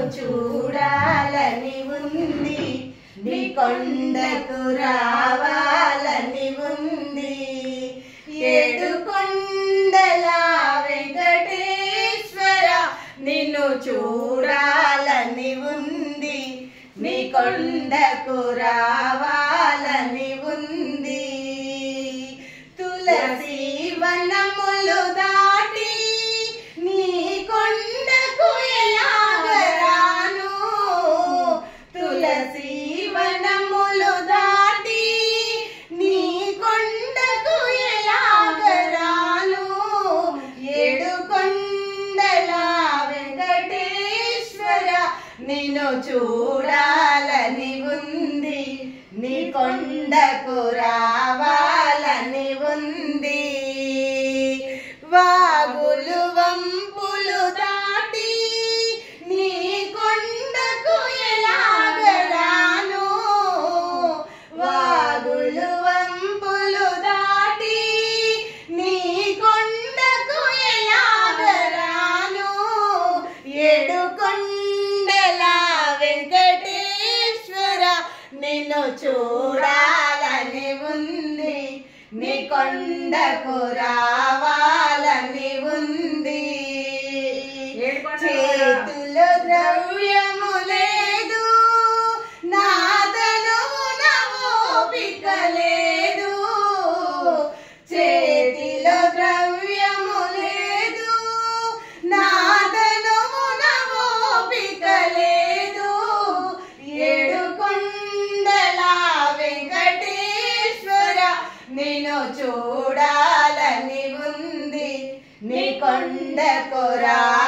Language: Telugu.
చూడాలని ఉంది నీ కొండకు రావాలని ఉంది ఏడు కొండల వెంకటేశ్వర నిన్ను చూడాలని ఉంది నీ కొండకు రావాలని ఉంది తులసి వనములు దాటి నీ కొండకు ఎలాగరాను తులసి వనములు దాటి నీ కొండకు ఎలాగరాను ఏడు కొండల వెంకటేశ్వర నిన్ను చూడాలని ఉంది నీ కొండకు రావాలని ఉంది వాగులు వంపులు దాటి నీ కొండకు ఎలాగరాను వాగులు వంపులు దాటి నీ కొండకు ఎలాగరాను ఏడు కొండల వెంకటేశ్వర నిన్ను చూడాలని ఉంది నీ కొండకు రావాలని ఉంది చేతులో ద్రవ్యము లేదు నా తనువున ఓపిక లేదు చేతిలో ద్రవ్యము లేదు నా తనువున ఓపిక లేదు ఏడు కొండల వెంకటేశ్వర నేను చూడాలని ఉంది నీ కొండకు రా